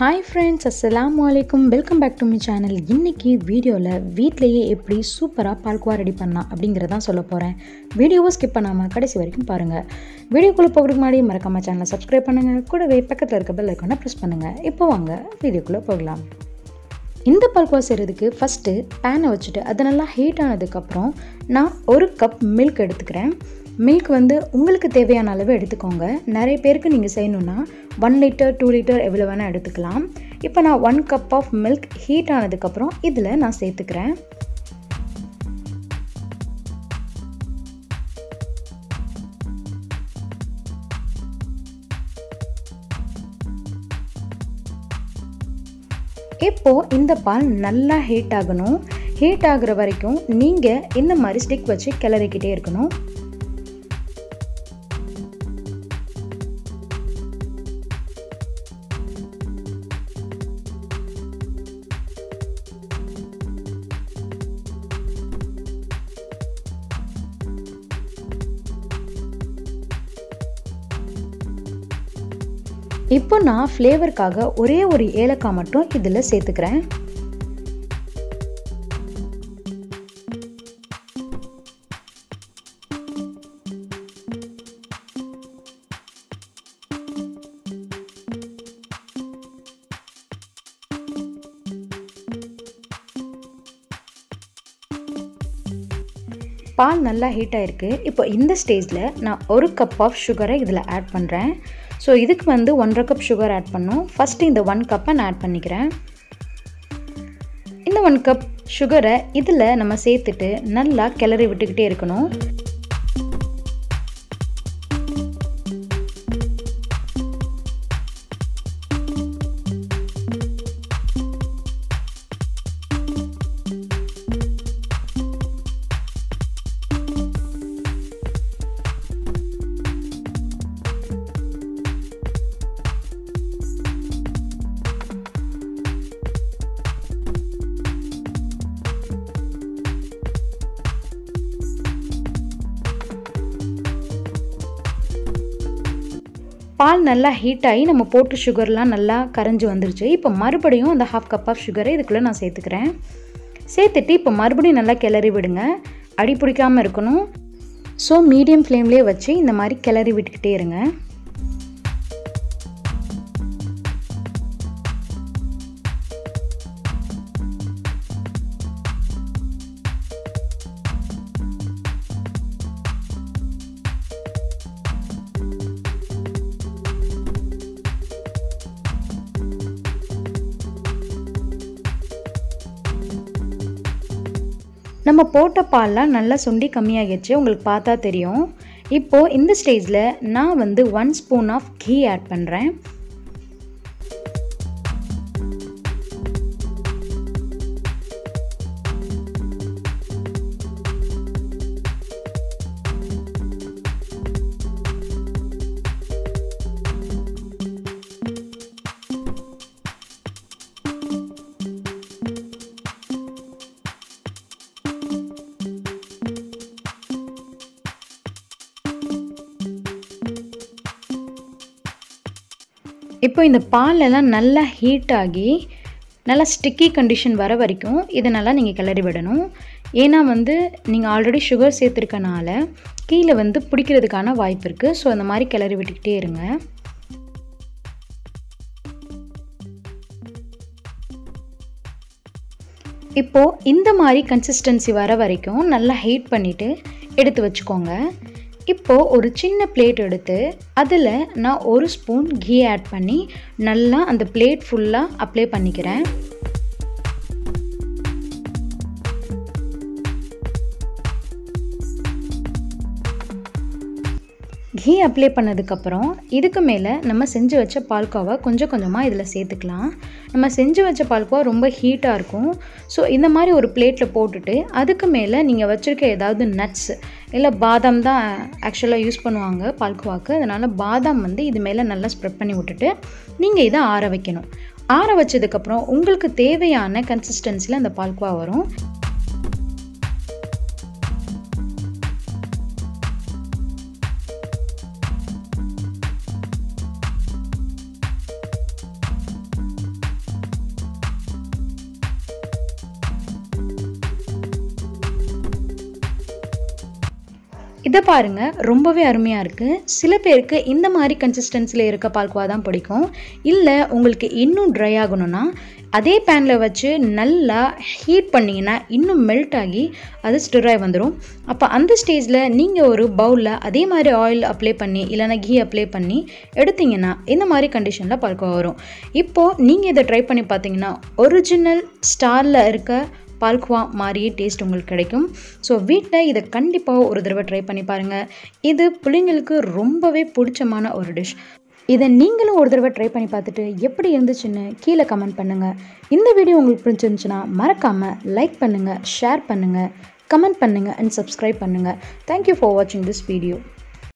hi friends அஸ்ஸலாமு அலைக்கும் welcome back to my channel இன்றைக்கி வீடியோவில் வீட்டிலேயே எப்படி சூப்பராக பால்குவா ரெடி பண்ணலாம் அப்படிங்கிறதான் சொல்ல போகிறேன் வீடியோவை ஸ்கிப் பண்ணாமல் கடைசி வரைக்கும் பாருங்கள் வீடியோக்குள்ளே போகிறதுக்கு முன்னாடி மறக்காம சேனலை சப்ஸ்கிரைப் பண்ணுங்கள் கூடவே பக்கத்தில் இருக்க பெல் ஐக்கானை ப்ரெஸ் பண்ணுங்கள் இப்போ வாங்க வீடியோக்குள்ளே போகலாம் இந்த பால்குவா செய்கிறதுக்கு ஃபஸ்ட்டு பேனை வச்சுட்டு அது நல்லா ஹீட் ஆனதுக்கப்புறம் நான் ஒரு கப் மில்க் எடுத்துக்கிறேன் மில்க் வந்து உங்களுக்கு தேவையான அளவு எடுத்துக்கோங்க நிறைய பேருக்கு நீங்கள் செய்யணுன்னா ஒன் லிட்டர் டூ லிட்டர் எவ்வளோ வேணால் எடுத்துக்கலாம் இப்போ நான் one cup of milk heat ஆனதுக்கப்புறம் இதில் நான் சேர்த்துக்கிறேன் இப்போது இந்த பால் நல்லா ஹீட் ஆகணும் ஹீட் ஆகுற வரைக்கும் நீங்கள் இந்த மாதிரி ஸ்டிக் வச்சு கிளறிக்கிட்டே இருக்கணும் இப்போ நான் ஃப்ளேவருக்காக ஒரே ஒரு ஏலக்காய் மட்டும் இதில் சேர்த்துக்கிறேன் பால் நல்லா ஹீட் ஆகிருக்கு இப்போ இந்த ஸ்டேஜில் நான் ஒரு கப் ஆஃப் சுகரை இதில் ஆட் பண்ணுறேன் ஸோ இதுக்கு வந்து ஒன்றரை கப் சுகர் ஆட் பண்ணும் ஃபஸ்ட்டு இந்த ஒன் கப்பை நான் ஆட் பண்ணிக்கிறேன் இந்த ஒன் கப் சுகரை இதில் நம்ம சேர்த்துட்டு நல்லா கிளறி விட்டுக்கிட்டே இருக்கணும் பால் நல்லா ஹீட் ஆகி நம்ம போட்டு சுகர்லாம் நல்லா கரைஞ்சி வந்துருச்சு இப்போ மறுபடியும் அந்த ஹாஃப் கப் ஆஃப் சுகரை இதுக்குள்ளே நான் சேர்த்துக்கிறேன் சேர்த்துட்டு இப்போ மறுபடியும் நல்லா கிளறி விடுங்க அடி பிடிக்காமல் இருக்கணும் ஸோ மீடியம் ஃப்ளேம்லேயே வச்சு இந்த மாதிரி கிளறி விட்டுக்கிட்டே இருங்க நம்ம போட்ட பால்லாம் நல்லா சுண்டி கம்மியாகிடுச்சு உங்களுக்கு பார்த்தா தெரியும் இப்போது இந்த ஸ்டேஜில் நான் வந்து one spoon of ghee add பண்ணுறேன் இப்போ இந்த பாலெல்லாம் நல்லா ஹீட் ஆகி நல்லா ஸ்டிக்கி கண்டிஷன் வர வரைக்கும் இதை நல்லா நீங்கள் கிளறி விடணும் ஏன்னா வந்து நீங்கள் ஆல்ரெடி சுகர் சேர்த்துருக்கனால கீழே வந்து பிடிக்கிறதுக்கான வாய்ப்பு இருக்குது ஸோ அந்த மாதிரி கிளறி விட்டுக்கிட்டே இருங்க இப்போது இந்த மாதிரி கன்சிஸ்டன்சி வர வரைக்கும் நல்லா ஹீட் பண்ணிவிட்டு எடுத்து வச்சுக்கோங்க இப்போது ஒரு சின்ன பிளேட் எடுத்து அதில் நான் ஒரு ஸ்பூன் கீ ஆட் பண்ணி நல்லா அந்த பிளேட் ஃபுல்லாக அப்ளை பண்ணிக்கிறேன் கீ அப்ளை பண்ணதுக்கப்புறம் இதுக்கு மேலே நம்ம செஞ்சு வச்ச பால்கோவா கொஞ்சம் கொஞ்சமாக இதில் சேர்த்துக்கலாம் நம்ம செஞ்சு வச்ச பால்கோவா ரொம்ப ஹீட்டாக இருக்கும் ஸோ இந்த மாதிரி ஒரு பிளேட்டில் போட்டுட்டு அதுக்கு மேலே நீங்கள் வச்சுருக்க ஏதாவது நட்ஸ் இல்லை பாதாம் தான் ஆக்சுவலாக யூஸ் பண்ணுவாங்க பால்கோவாக்கு அதனால் பாதாம் வந்து இது மேலே நல்லா ஸ்ப்ரெட் பண்ணி விட்டுட்டு நீங்கள் இதை ஆற வைக்கணும் ஆற வச்சதுக்கப்புறம் உங்களுக்கு தேவையான கன்சிஸ்டன்சியில் அந்த பால்கோவா வரும் இதை பாருங்க ரொம்பவே அருமையாக இருக்குது சில பேருக்கு இந்த மாதிரி கன்சிஸ்டன்சியில் இருக்க பால்கோவா தான் பிடிக்கும் இல்லை உங்களுக்கு இன்னும் ட்ரை ஆகணும்னா அதே பேனில் வச்சு நல்லா ஹீட் பண்ணிங்கன்னா இன்னும் மெல்ட் ஆகி அது ஸ்டிராய் வந்துடும் அப்போ அந்த ஸ்டேஜில் நீங்கள் ஒரு பவுலில் அதே மாதிரி ஆயில் அப்ளை பண்ணி இல்லைனா கீ அப்ளை பண்ணி எடுத்தீங்கன்னா இந்த மாதிரி கண்டிஷனில் பால்கோவா வரும் இப்போது நீங்கள் இதை ட்ரை பண்ணி பார்த்தீங்கன்னா ஒரிஜினல் ஸ்டாரில் இருக்க பால்குவா மாதிரியே டேஸ்ட் உங்களுக்கு கிடைக்கும் ஸோ வீட்டில் இதை கண்டிப்பாக ஒரு தடவை ட்ரை பண்ணி பாருங்கள் இது பிள்ளைங்களுக்கு ரொம்பவே பிடிச்சமான ஒரு டிஷ் இதை நீங்களும் ஒரு தடவை ட்ரை பண்ணி பார்த்துட்டு எப்படி இருந்துச்சுன்னு கீழே கமெண்ட் பண்ணுங்கள் இந்த வீடியோ உங்களுக்கு பிடிச்சிருந்துச்சுன்னா மறக்காமல் லைக் பண்ணுங்கள் ஷேர் பண்ணுங்கள் கமெண்ட் பண்ணுங்கள் அண்ட் சப்ஸ்கிரைப் பண்ணுங்கள் தேங்க்யூ ஃபார் வாட்சிங் திஸ் வீடியோ